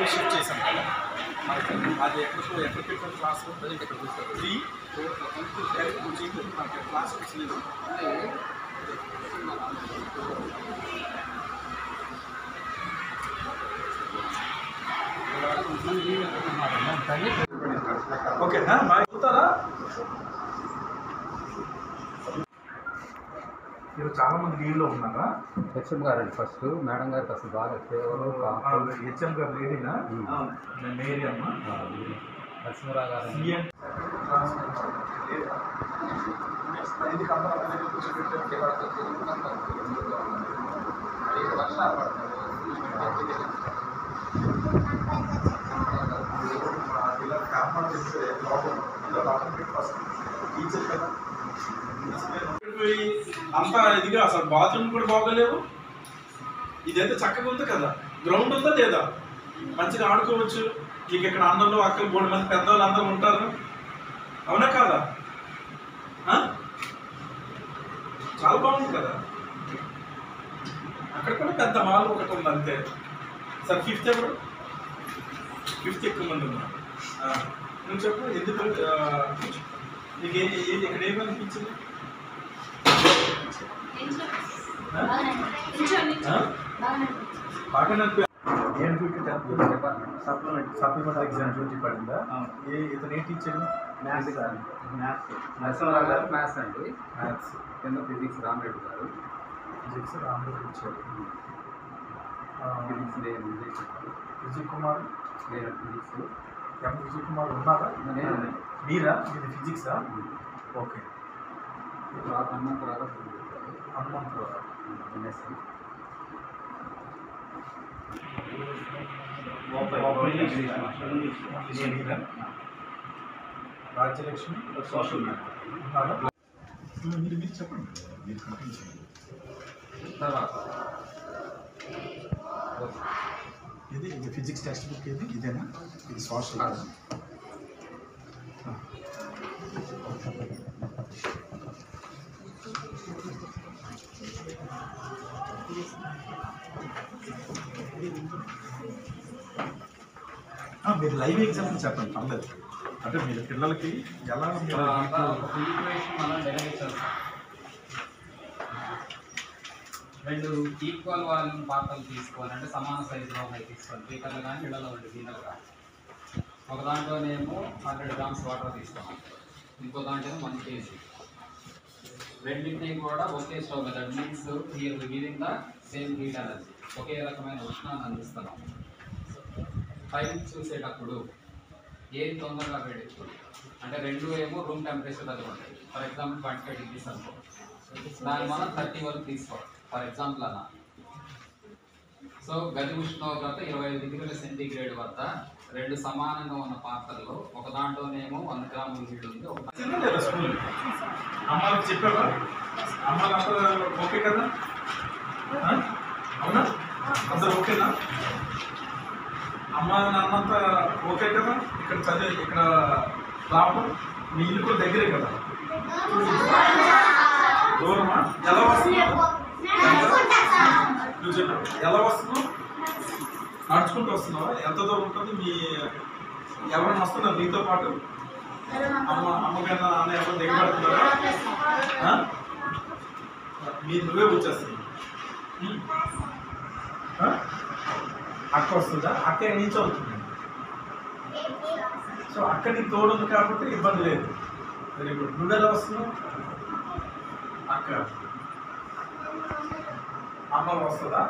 క్లాస్లో షిఫ్ట్ చేశాం కదా అది ఎక్కడ ఎక్కడ పెట్టిన క్లాస్ ప్రజెంట్ ఇక్కడ చూస్తారు త్రీ మనకి క్లాస్ వచ్చింది ఓకేనా బాగా చూస్తారా మీరు చాలా మంది లీవ్లో ఉన్నారా హెచ్ఎం గారు అండి ఫస్ట్ మేడం గారికి అసలు బాగా ఫేవర్ కాఫీ హెచ్ఎం గారు లేడీనా నేను మేరీ అమ్మ నరసింహరావు గారు అండి. సీఎం ఎందుకు అందరూ అక్కడ దగ్గర కూర్చోబెట్టారు? ఇలా కాపాడితే లోపల ఇలా లోపల పెట్టి ఫస్ట్ టీచర్ కదా అంతా ఇదిగా అసలు బాత్రూమ్ కూడా బాగోలేవు ఇదైతే చక్కగా ఉంది కదా గ్రౌండ్ ఉందా లేదా మంచిగా ఆడుకోవచ్చు నీకు ఇక్కడ అన్నలు అక్కలు మూడు మంది పెద్దవాళ్ళు అందరూ ఉంటారు అవునా కాదా ఆ? చాలా బాగుంది కదా అక్కడ కూడా పెద్ద హాల్ ఒకటి ఉంది అంతే సార్ ఫిఫ్త్ ఎవరు ఫిఫ్త్ ఎక్కువ మంది ఉన్నారు ఆ, నువ్వు చెప్పు ఎందుకు ఆ, నీకు ఏ ఏ- ఇక్కడ ఏమనిపించింది ఆ? ఆ? బాగా నడిపి ఏం duty supplement supplementary exam duty పడిందా ఏ ఇతను ఏ టీచర్ మ్యాథ్స్ గారు మ్యాథ్స్ నరసింహరావు గారు మ్యాథ్స్ అండి మ్యాథ్స్ కింద ఫిజిక్స్ రామరెడ్డి గారు ఫిజిక్స్ రాముడు టీచర్ ఫిజిక్స్ నేను విజయ్ కుమార్. విజయ్ కుమార్ నేను ఫిజిక్స్ ఎం విజయ్ కుమార్ ఉన్నారా నేను మీరా మీది ఫిజిక్సా ఓకే తర్వాత హనుమంతరావు గారు ఫిజిక్స్ గారు. హనుమంతరావు ఎంఎస్సి మీరా రాజ్యలక్ష్మి సోషల్ ఉన్నారా మీరు మీరు చెప్పండి మీరు కంటిన్యూ చేయండి తర్వాత ఇది ఇది ఫిజిక్స్ టెక్స్ట్ బుక్ ఏది ఇదేనా ఇది సోషల్ కాదు. ఆ, మీరు లైవ్ ఎగ్జాంపుల్ చెప్పండి పర్లేదు అంటే మీరు పిల్లలకి ఎలా మీరు తర్వాత మీకు- ఒక ఈక్వేషన్ మనం డెలివరీ చేస్తాం రెండు ఈక్వల్ వాల్యూమ్ పాత్రలు తీసుకోవాలి అంటే సమాన సైజులో ఉన్నాయి తీసుకోవాలి పీకర్లు కానీ ఇళ్ళలో ఉండే గిన్నెలు కానీ ఒక దాంట్లోనేమో హండ్రెడ్ గ్రామ్స్ వాటర్ తీసుకోవాలి ఇంకో దాంట్లో వన్ కేజీ రెండింటిని కూడా ఒకే స్టవ్ మీద means here giving the same heat energy ఒకే రకమైన ఉష్ణాన్ని అందిస్తున్నాం టైం చూసేటప్పుడు ఏది తొందరగా వేడెక్కుతుంది అంటే రెండు ఏమో రూమ్ టెంపరేచర్ దగ్గర ఉంటాయి for example twenty five degrees అనుకో దాన్ని మనం థర్టీ వరకు తీసుకోవాలి ఫర్ ఎగ్జాంపుల్ అలా సో గది ఉష్ణోగ్రత ఇరవై ఐదు డిగ్రీల సెంటీగ్రేడ్ వద్ద రెండు సమానంగా ఉన్న పాత్రలో ఒక దాంట్లోనేమో వంద గ్రాముల నీళ్ళు ఉంది ఒక చిన్న లేదా స్కూల్ అమ్మాయికి చెప్పావా అమ్మాయిలు అందరూ ఓకే కదా ఆ? అవునా అందరూ ఓకేనా అమ్మ నాన్నంతా ఓకే కదా ఇక్కడ చదివి ఇక్కడ రావడం మీ ఇల్లు కూడా దగ్గరే కదా దూరమా ఎలా వస్తున్నావు నువ్వు చెప్పు ఎలా వస్తున్నావు నడుచుకుంటూ వస్తున్నావా ఎంత దూరం ఉంటుంది మీ ఎవరైనా వస్తున్నారు నీతో పాటు అమ్మ అమ్మకన్నా అన్న ఎవరు దిగబడుతున్నారా ఆ? మీరు నువ్వే వచ్చేస్తుంది ఉం? ఆ? అక్క వస్తుందా అక్క ఏం చదువుతుంది సో అక్క నీకు తోడుంది కాబట్టి ఇబ్బంది లేదు వెరీ గుడ్ నువ్వు ఎలా వస్తున్నావు అక్క అమ్మ వస్తుందా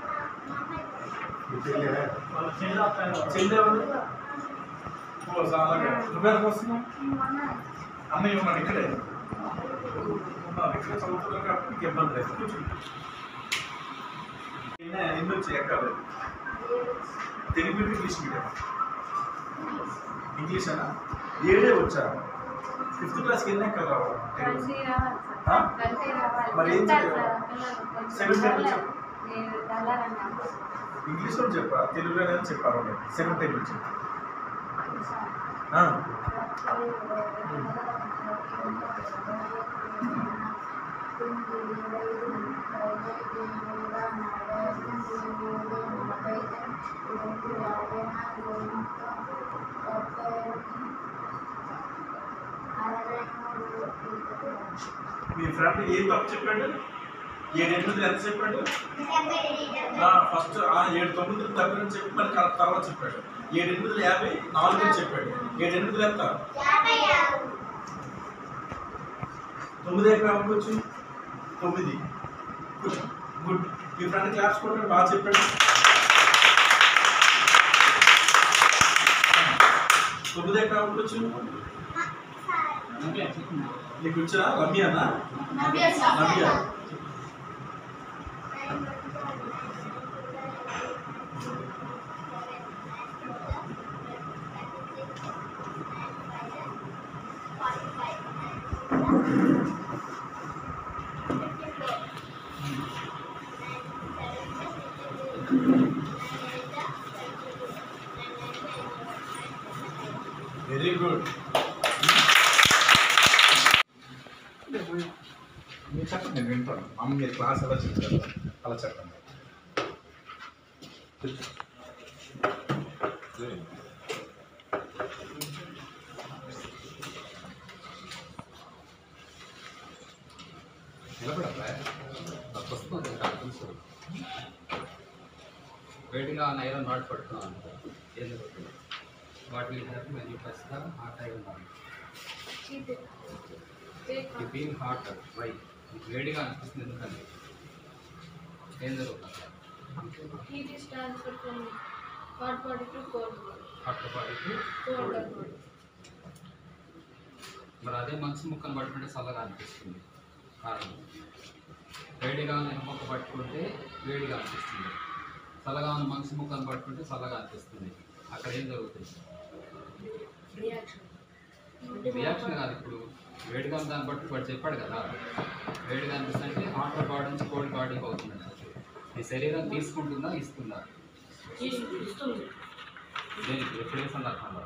చెల్లెవరు ఓ అలాగే నువ్వెలా వస్తున్నావు అన్నయ్య ఉన్నాడు ఇక్కడే ఉన్నాడు ఇక్కడే చదువుతున్నాడు కాబట్టి నీకు ఇబ్బంది లేదు కూర్చో ఈయన ఎన్ని వచ్చాయి ఎక్కాలి Telugu medium English medium English అనా ఏడే వచ్చా ఫిఫ్త్ క్లాస్కి ఎన్ని ఎక్కాలి రావాలి కలిసి రావాలి ఆ? సార్. కలిసి రావాలి. మరి ఏం ఎంత చేయాలి? అట్లా పిల్లలు కొంచెం సెవెంత్ టేబుల్ డల్లా- చెప్పు. నేను డల్లారని అన్నా. ఇంగ్లీష్లో చెప్పా తెలుగులోనే చెప్పారు సెవెంత్ టేబుల్ చెప్పు ఆ. తొమ్మిది ఇరవై ఐదు ముప్పై ఐదు నూట నలభై ఐదు ఏడు నలభై రెండు యాభై నాలుగు మొత్తం డెబ్బై అరవై మూడు మీ ఫ్రెండ్ ఏం తప్పు చెప్పాడు ఏడు ఎనిమిది ఎంత చెప్పాడు ఫస్ట్ ఏడు తొమ్మిది తప్పిన చెప్పి మరి కరెక్ట్ తర్వాత చెప్పాడు ఏడు ఎనిమిది యాభై నాలుగు అని చెప్పాడు ఏడు ఎనిమిది ఎంత తొమ్మిది అయిపోయి అవ్వచ్చు తొమ్మిది గుడ్ గుడ్ మీ ఫ్రెండ్ క్లాస్ కూడా బాగా చెప్పాడు తొమ్మిది అయిపోయి అవ్వచ్చు ఓకే చెప్పండి నీకు వచ్చినా రమ్య అన్నా Navya sir. Navya very good మీరు చెప్పండి నేను వింటాను అమ్మ మీరు క్లాస్ ఎలా చెప్తారు అలా చెప్పండి నిలబడరా ఆ పుస్తకం ఉంది, నాకు తెలుసు వేడిగా ఉన్న ఐరన్ రాడ్ పట్టుకున్నాను అనుకో ఏం జరుగుతుంది what will happy when you press the hot iron rod you feel hot why మీకు వేడిగా అనిపిస్తుంది ఎందుకని ఏం జరుగుతుంది Heat is transferred from hot body to cold body. Hot బాడీకి Colder body. మరి అదే మనసు ముక్కను పట్టుకుంటే చల్లగా అనిపిస్తుంది కారణం వేడిగా ఉన్న మొక్క పట్టుకుంటే వేడిగా అనిపిస్తుంది చల్లగా ఉన్న మనసు ముక్కను పట్టుకుంటే చల్లగా అనిపిస్తుంది అక్కడ ఏం జరుగుతుంది Reaction. రియాక్షన్ కాదు ఇప్పుడు వేడిగా ఉన్న దాన్ని బట్టి వాడు చెప్పాడు కదా వేడిగా అనిపిస్తుంటే హాట్ బాడీ నుంచి కోల్డ్ బాడీకి అవుతుంది నీ శరీరం తీసుకుంటుందా ఇస్తుందా ఇస్తుంది దేనికి ఎప్పుడు ఏ సందర్భంలో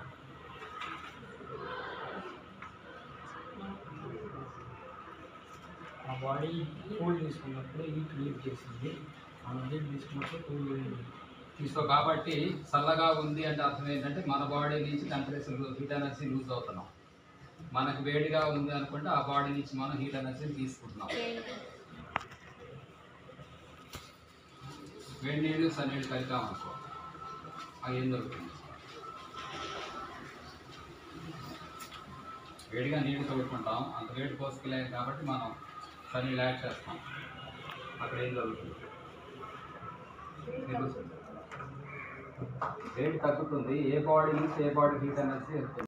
ఆ బాడీ కూల్ తీసుకున్నప్పుడు హీట్ రిలీజ్ చేసింది మనం హీట్ తీసుకున్నప్పుడు కూల్ సో కాబట్టి చల్లగా ఉంది అంటే అర్థం ఏంటంటే మన బాడీ నుంచి టెంపరేచర్ హీట్ ఎనర్జీ లూజ్ అవుతున్నాం మనకు వేడిగా ఉంది అనుకుంటే ఆ బాడీ నుంచి మనం హీట్ ఎనర్జీని తీసుకుంటున్నాం వేడి నీళ్ళు సన్నీళ్ళు కలిపామనుకో అది ఏం దొరుకుతుంది వేడిగా నీళ్ళు తోడుకుంటాం అంత వేడి పోసుకెళ్ళాం కాబట్టి మనం సన్నీళ్ళు యాడ్ చేస్తాం అక్కడ ఏం జరుగుతుంది వేడి తగ్గుతుంది ఏ బాడీ నుంచి ఏ బాడీ హీట్ ఎనర్జీ వెళ్తుంది